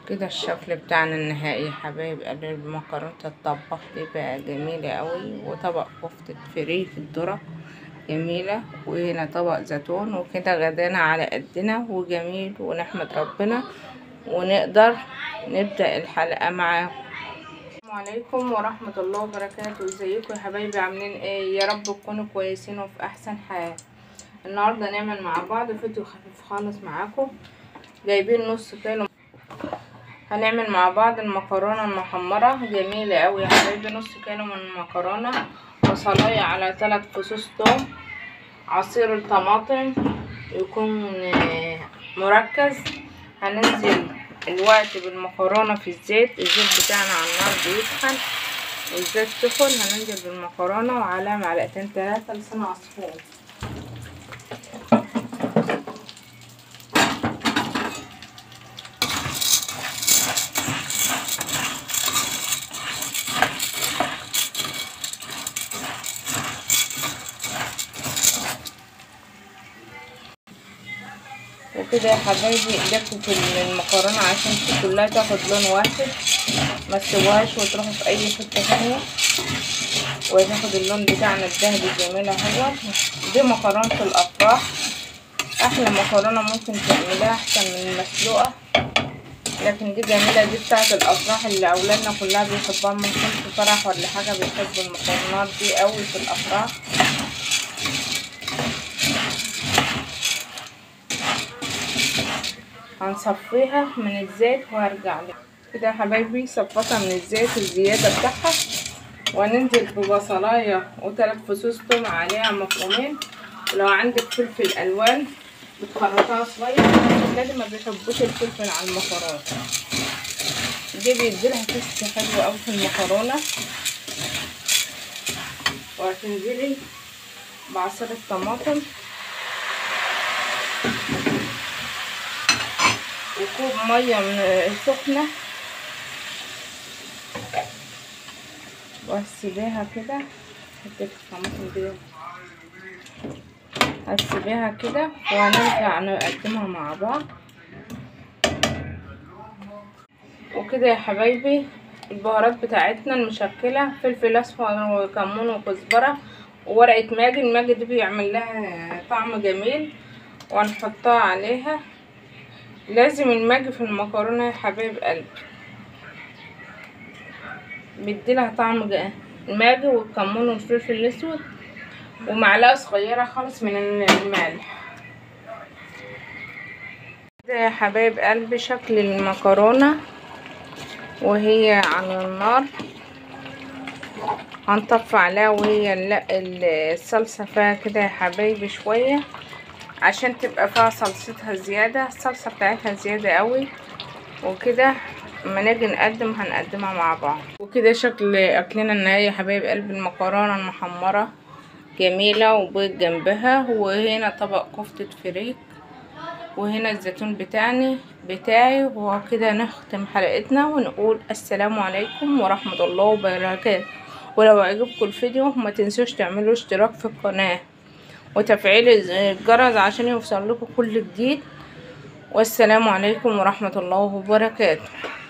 كده الشكل بتاعنا النهائي يا حبايب قلب مكرونة الطباخ دي بقى جميلة قوي وطبق كفتة فريك الذرة جميلة وهنا طبق زيتون وكده غدانا على قدنا وجميل ونحمد ربنا ونقدر نبدأ الحلقة معاكم السلام عليكم ورحمة الله وبركاته ازيكم يا حبايبي عاملين ايه يا رب تكونوا كويسين وفي احسن حال النهاردة نعمل مع بعض فيديو خفيف خالص معاكم جايبين نص كيلو هنعمل مع بعض المكرونة المحمرة جميلة قوي يا حبايبي نص كيلو من المكرونة بصلاية على ثلاث فصوص توم عصير الطماطم يكون مركز هننزل الوقت بالمكرونة في الزيت الزيت بتاعنا على النار بيسخن والزيت سخن هننزل بالمكرونة وعلى معلقتين تلاتة لسان عصفور وكده يا حبايبي اقلبوا في المكرونه عشان كلها تاخد لون واحد ما تسيبوهاش وتروحوا في اي حته ثانيه وتاخد اللون بتاعنا الذهبي الجميل اهو دي مكرونه الافراح احلى مكرونه ممكن تعمليها احسن من المسلوقه لكن دي جميله دي بتاعه الافراح اللي اولادنا كلها بيحبوها ممكن في فرح ولا حاجه بيحبوا المكرونات دي قوي في الافراح هنصفيها من الزيت وهرجع لك كده يا حبايبي صفيتها من الزيت الزياده بتاعها وهننزل ببصلايه وثلاث فصوص توم عليها مفرومين ولو عندك فلفل الوان بتخرطها صغير ولادي ما بيحبوش الفلفل على المكرونه دي بيديلها تست حلو قوي في المكرونه وهتنزلي بعصير الطماطم وكوب ميه من سخنه وهسيبيها كده حته الطماطم دي هسيبيها كده وهنرجع نقدمها مع بعض وكده يا حبايبي البهارات بتاعتنا المشكله فلفل اصفر وكمون وكزبره وورقه ماجي الماجي دي بيعمل لها طعم جميل وهنحطها عليها لازم الماجي في المكرونه يا حبايب قلبي بيديلها طعم الماجي والكمون والفلفل الاسود ومعلقه صغيره خالص من الملح كده يا حبايب قلبي شكل المكرونه وهي على النار هنطفي عليها وهي الصلصه فيها كده يا حبايبي شويه عشان تبقى فيها صلصتها زيادة الصلصة بتاعتها زيادة قوي وكده اما نيجي نقدم هنقدمها مع بعض وكده شكل اكلنا النهائي يا حبايب قلب المكرونة المحمرة جميلة وبيض جنبها وهنا طبق كفتة فريك وهنا الزيتون بتاعنا بتاعي وكده نختم حلقتنا ونقول السلام عليكم ورحمة الله وبركاته ولو عجبكم الفيديو ما تنسوش تعملوا اشتراك في القناه وتفعيل الجرس عشان يوصل لكم كل جديد والسلام عليكم ورحمة الله وبركاته